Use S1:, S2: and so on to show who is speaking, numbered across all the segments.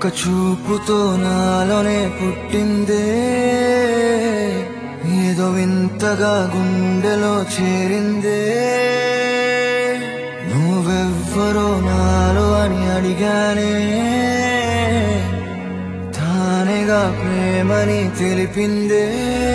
S1: ఒక చూపుతో నాలోనే పుట్టిందే ఏదో వింతగా గుండెలో చేరిందే నువ్వెవ్వరో నాలో అని అడిగానే తానేగా ప్రేమని తెలిపిందే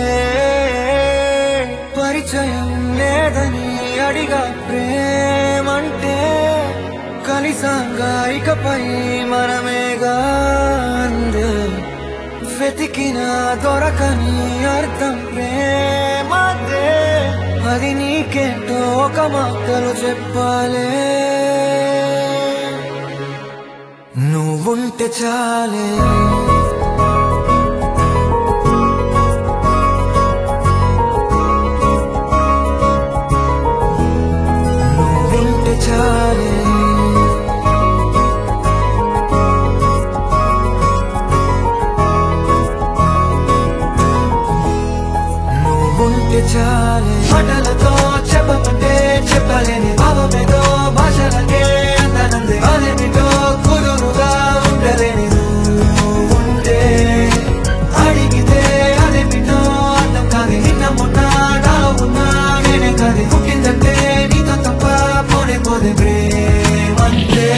S1: పరిచయం లేదని అడిగా ప్రేమంటే కలిసాంగా ఇకపై మనమేగా అందే వెతికిన దొరకని అర్థం ప్రేమదే అది నీకేంటో ఒక మాటలు చెప్పాలే నువ్వుంటే చాలే నువ్వుంటే చాలే నువ్వుంటే చాలే మాటలతో చెప్పమంటే చెప్పలేని భావమేదో భాషలకే అందనందే అదేమిటో కుదురుగా ఉండలేని నువ్వుంటే అడిగితే అదేమిటో అర్థం కాదు నిన్న మొన్న నాలో ఉన్నా నేనే కాదు పుట్టిందంటే నీతో తప్ప పోనే పోదే ప్రేమంతే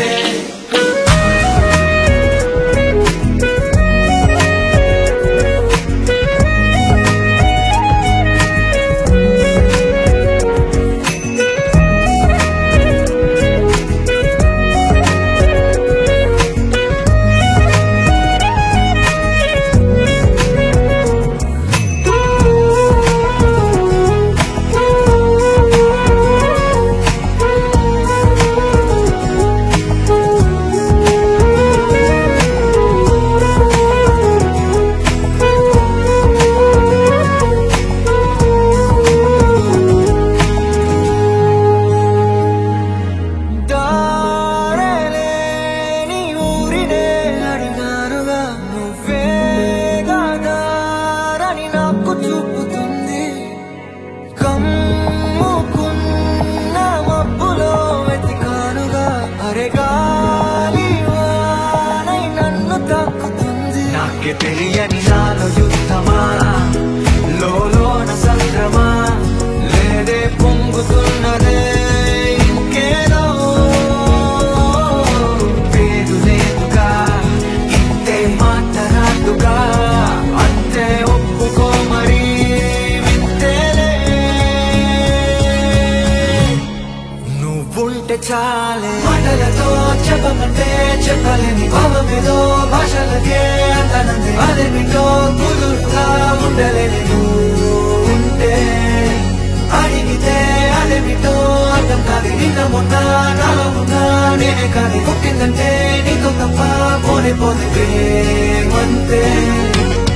S1: దారేలేని ఊరినే అడిగానుగా నువ్వే దారని నాకు చూపుతుంది కమ్ముకున్న మబ్బులో వెతికానుగా అరే గాలి వానై నన్ను తాకుతుంది నాకే తెలియని నాలో యుద్ధమా లోన సంద్రమా లేదే పొంగుతున్నదే ఇంకేదో పేరు లేదుగా ఇంతే మాట్లాడుగా అంతే ఒప్పుకో మరి వింతేలే నువ్వుంటే చాలే మాటలతో చెప్పమంటే చెప్పలేని భావమేదో భాషలకే అంతనంది అదేమిటో కుదురుగా ఉండలేని ఉంటే అడిగితే అదేమిటో అర్థం కాదు నిన్న మొన్న నాలో ఉన్నా నేనే కాదు పుట్టిందంటే నీతో తప్ప పోనే పోతే ప్రేమంతే